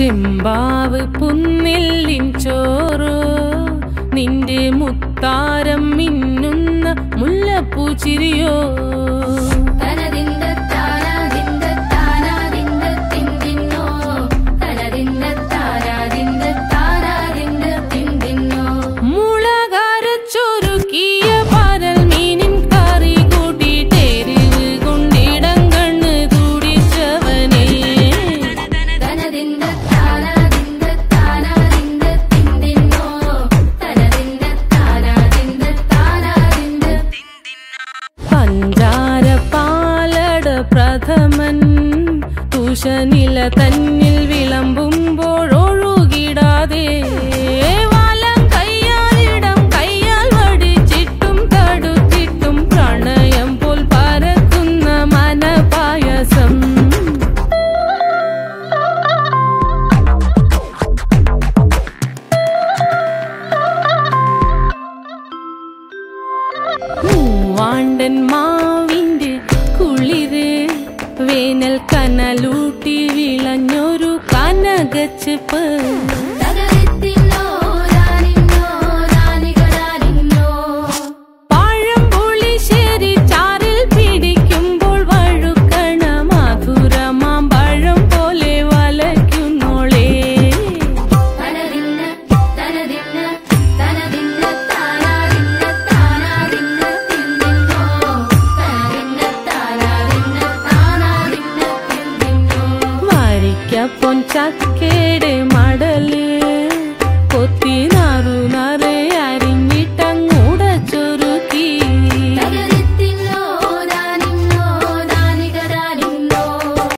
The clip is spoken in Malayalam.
ചെമ്പാവ് പുന്നെല്ലിൻ ചോറോ നിന്റെ മുത്താരം മിന്നുന്ന മുല്ലപ്പൂ ചിരിയോ തനതിന്ത താനാതിന്ത താനാതിന്ത തിന്തിന്നോ തനതിന്ത താനാതിന്ത താനാതിന്ത തിന്തിന്നോ മുളകരച്ചൊരുക്കിയ പരൽ മീനിൻ കറി കൂട്ടിട്ടെരിവ് കൊണ്ടിടം കണ്ണ് തുടിച്ചവനേ തനതിന്ത താനാതിന്ത താനാതിന്ത തിന്തിന്നോ തനതിന്ത താനാതിന്ത താനാതിന്ത പഞ്ചാര പാലട പ്രഥമൻ തുഷനില തന്നിൽ വിളമ്പുമ്പോഴൊഴുകിടാതെ വലം കയ്യാലിടം കയ്യാൽ വടിച്ചിട്ടും തടുത്തിട്ടും പ്രണയം പോൽ പരക്കുന്ന മനപായസം മൂവാണ്ടൻ മാവിന്റെ കുളിര് വേനൽ കനലൂട്ടി വിളഞ്ഞൊരു കനകച്ചെപ്പ് തകരത്തിന്നോ രാനിന്നോ രാനികളാനിന്നോ പഴം പുളിശ്ശേരി ചാറിൽ പിടിക്കുമ്പോൾ വഴുക്കണ മധുരമാം പഴം പോലെ വലയ്ക്കുന്നോളേ തനതിന്ന തനതിന്ന തനതിന്ന താനാതിന്ന താനാതിന്ന തിന്തിന്നോ തനതിന്ന താനാതിന്ന താനാതിന്ന തിന്തിന്നോ വരിക്കപ്പൊൻ ചക്കയുടെ മടല്